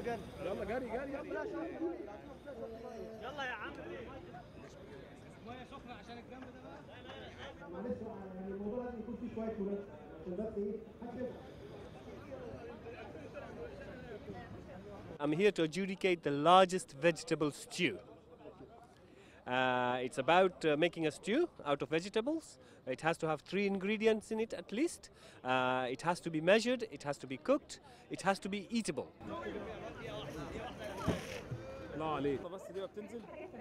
جري يلا جري جري جري يلا يا عم معلش يعني الموضوع لازم يكون فيه شويه منافسه عشان بس ايه محدش يزعل. I'm here to adjudicate the largest vegetable stew. Uh, it's about uh, making a stew out of vegetables. It has to have three ingredients in it at least. Uh, it has to be measured, it has to be cooked, it has to be eatable. الله عليك بس دي بتنزل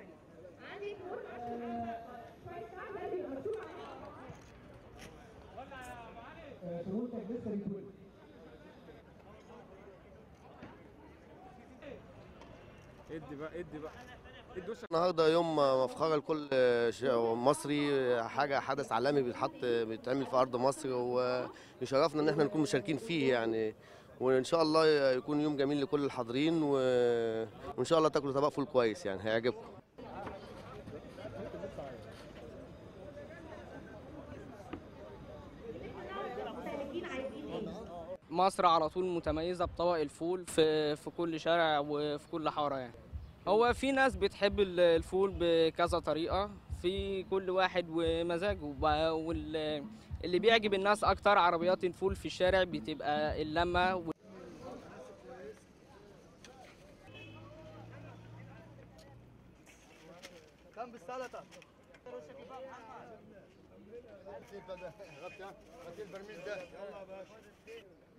آه، شغلتك لسه بتقول ادي بقى ادي بقى ادي وشك النهارده يوم مفخره لكل ش- مصري حاجه حدث عالمي بيتحط بيتعمل في ارض مصر ويشرفنا ان احنا نكون مشاركين فيه يعني وان شاء الله يكون يوم جميل لكل الحاضرين و... وان شاء الله تاكلوا طبق فول كويس يعني هيعجبكم مصر على طول متميزة بطبق الفول في في كل شارع وفي كل حارة يعني هو في ناس بتحب ال- الفول بكذا طريقة في كل واحد ومزاجه وب- وال- اللي بيعجب الناس أكتر عربيات الفول في الشارع بتبقى اللمة و- كم بالسلطه غطي البرميل ده